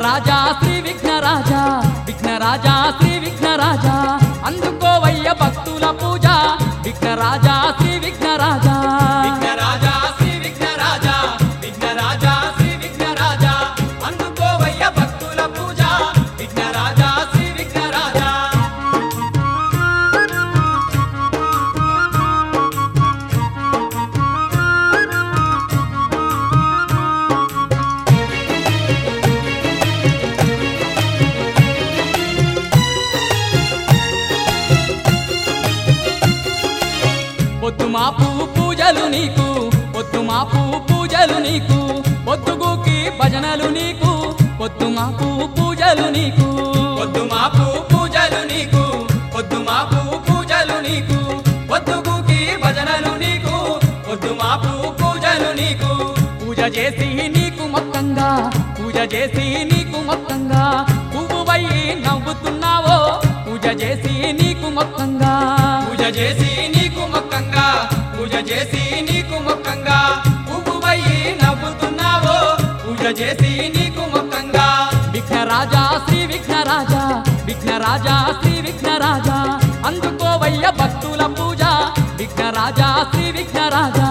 విఘ్నరాజా శ్రీ విఘ్నరాజా విఘ్నరాజా శ్రీ విఘ్నరాజా అందుకోవయ్య భక్తుల పూజ విఘ్నరాజా శ్రీ విఘ్నరాజా విఘ్నరాజా శ్రీ విఘ్నరాజా విఘ్నరాజా శ్రీ విఘ్నరాజా అందుకోవయ్య భక్తుల పూజ విఘ్నరాజా శ్రీ విఘ్నరాజా పొద్దు మాపు పూజలు నీకు పొద్దు మాపు పూజలు నీకు పొద్దుగుకి భజనలు నీకు పొద్దు మాపు పూజలు నీకు పొద్దు మాపు పూజలు నీకు పొద్దు మాపు పూజలు నీకు పొద్దుగుకి భజనలు నీకు పొద్దు మాపు పూజలు నీకు పూజ చేసి నీకు మొత్తంగా పూజ చేసి నీకు మొత్తంగా పువ్వువై నవ్వుతున్నావో పూజ చేసి నీకు మొత్తంగా పూజ చేసి నీకు మొక్కంగా పూజ చేసి నీకు మొక్కంగా పువ్వువై నవ్వుతున్నావో పూజ చేసి నీకు మొక్కంగా విఘ్నరాజా శ్రీ విఘ్నరాజా విఘ్నరాజా శ్రీ విఘ్నరాజా అందుకోవయ్య భక్తుల పూజ విఘ్నరాజా శ్రీ విఘ్నరాజా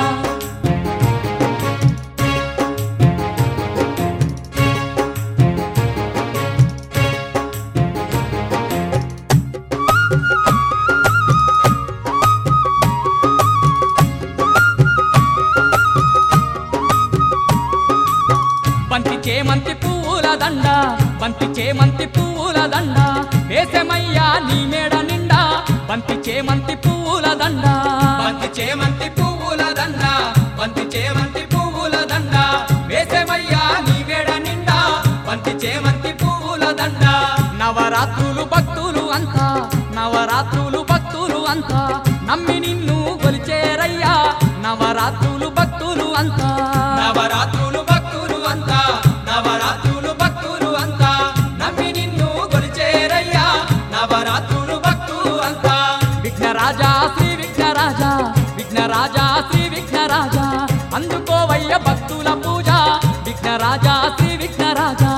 బంతి చేమంతి పువ్వుల దండ బంతి చేమంతి పువ్వుల దండ వేసమయ్యా నీ మేడ నిండా బంతి చేమంతి పువ్వుల దండ బంతి చేమంతి పువ్వుల దండ బంతి చేమంతి పువ్వుల దండ వేసమయ్యా నీ వేడ నిండా బంతి చేమంతి పువ్వుల దండ నవరాత్రులు భక్తులు అంతా నవరాత్రులు భక్తులు అంతా నమ్మి నిన్ను కొలిచేరయ్యా నవరాత్రులు భక్తులు అంతా నవరాత్రులు భక్తులు అంతా నవరాత్రులు భక్తులు అంతా నమ్మి నిన్ను కొలిచేరయ్యా నవరాత్రులు భక్తులు అంతా విఘ్నరాజా శ్రీ విఘ్నరాజా విఘ్నరాజా శ్రీ విఘ్నరాజా అందుకోవయ్య భక్తుల పూజ విఘ్నరాజా శ్రీ విఘ్నరాజా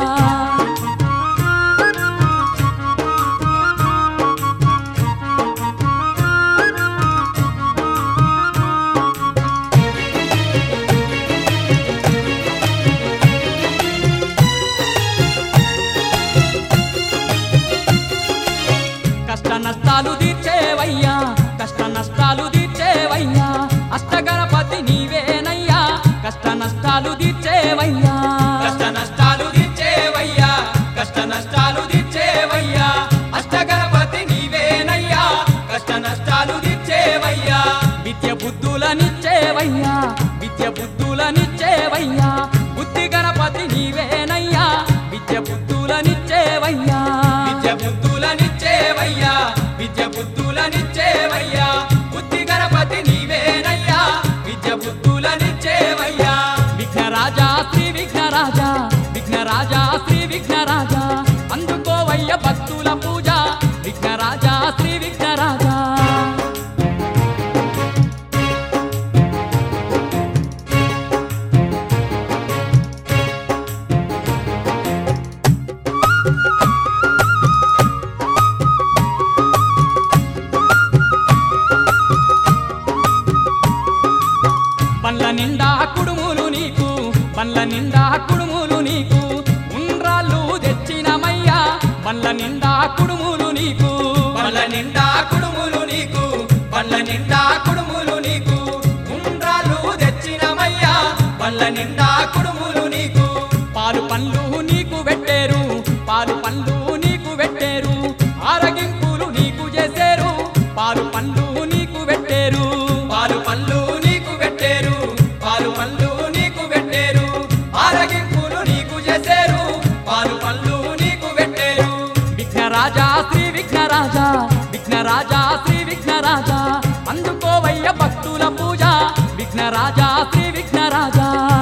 కష్ట నష్టాలు తీర్చేవయ్యా కష్ట నష్టాలు తీర్చేవయ్యా అష్టగణపతి నీవేనయ్యా కష్ట నష్టాలు తీర్చేవయ్యా కష్ట నష్టాలు తీర్చేవయ్యా కష్ట నష్టాలు తీర్చేవయ్యా అష్టగణపతి నీవేనయ్యా కష్ట నష్టాలు తీర్చేవయ్యా విద్య బుద్ధులనిచ్చేవయ్యా విద్య బుద్ధులనిచ్చేవయ్యా బుద్ధి గణపతి నీవేనయ్యా విద్య బుద్ధులనిచ్చేవయ్యా విద్య బుద్ధులనిచ్చేవయ్యా విద్య బుద్ధులనిచ్చేవయ్యా బుద్ధి గణపతి నీవేనయ్యా విద్య బుద్ధులనిచ్చేవయ్యా విఘ్నరాజా శ్రీ విఘ్నరాజా విఘ్నరాజా శ్రీ విఘ్నరాజా అందుకోవయ్య భక్తుల పూజ విఘ్నరాజా శ్రీ విఘ్నరాజా బండ్ల నిండా కుడుములు నీకు బండ్ల నిండా కుడుములు నీకు ఉండ్రాళ్ళు తెచ్చినమయ్యా బండ్ల నిండా కుడుములు నీకు బండ్ల నిండా కుడుములు నీకు బండ్ల నిండా కుడుములు నీకు ఉండ్రాలు తెచ్చినమయ్యా బండ్ల నిండా కుడుములు నీకు పాలు పండ్లు నీకు పెట్టేరు పాలు పండ్లు నీకు పెట్టేరు ఆరగింపులు నీకు చేసేరు పాలు పండ్లు నీకు పెట్టేరు పాలు పళ్ళు నీకు పెట్టేరు పాలు పళ్ళు నీకు పెట్టేరు ఆరగింపులు నీకు చేసేరు పాలు పళ్ళు నీకు పెట్టేరు విఘ్నరాజా శ్రీ విఘ్నరాజా విఘ్నరాజా శ్రీ విఘ్నరాజా అందుకోవయ్య భక్తుల పూజ విఘ్నరాజా శ్రీ విఘ్నరాజా